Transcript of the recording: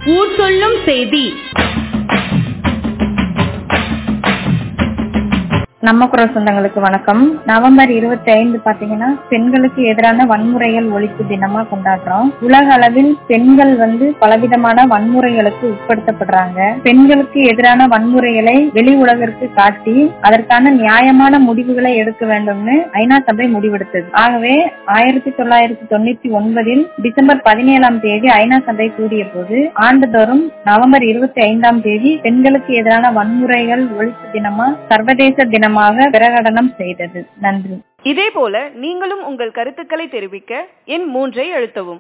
ஊர் சொல்லும் செய்தி நம்ம குரல் சொந்தங்களுக்கு வணக்கம் நவம்பர் இருபத்தி ஐந்து பாத்தீங்கன்னா பெண்களுக்கு எதிரான வன்முறைகள் ஒழிப்பு தினமா கொண்டாடுறோம் உலக அளவில் பெண்கள் வந்து பலவிதமான வன்முறைகளுக்கு உட்படுத்தப்படுறாங்க பெண்களுக்கு எதிரான வன்முறைகளை வெளி உலகிற்கு காட்டி அதற்கான நியாயமான முடிவுகளை எடுக்க வேண்டும்னு ஐநா சபை முடிவெடுத்தது ஆகவே ஆயிரத்தி தொள்ளாயிரத்தி தொண்ணூத்தி ஒன்பதில் டிசம்பர் பதினேழாம் தேதி ஐநா சபை கூடிய போது ஆண்டுதோறும் நவம்பர் இருபத்தி ஐந்தாம் தேதி பெண்களுக்கு எதிரான வன்முறைகள் ஒழிப்பு தினமா சர்வதேச தினமாக பிரகடனம் செய்தது நன்றி இதேபோல நீங்களும் உங்கள் கருத்துக்களை தெரிவிக்க எண் மூன்றை அழுத்தவும்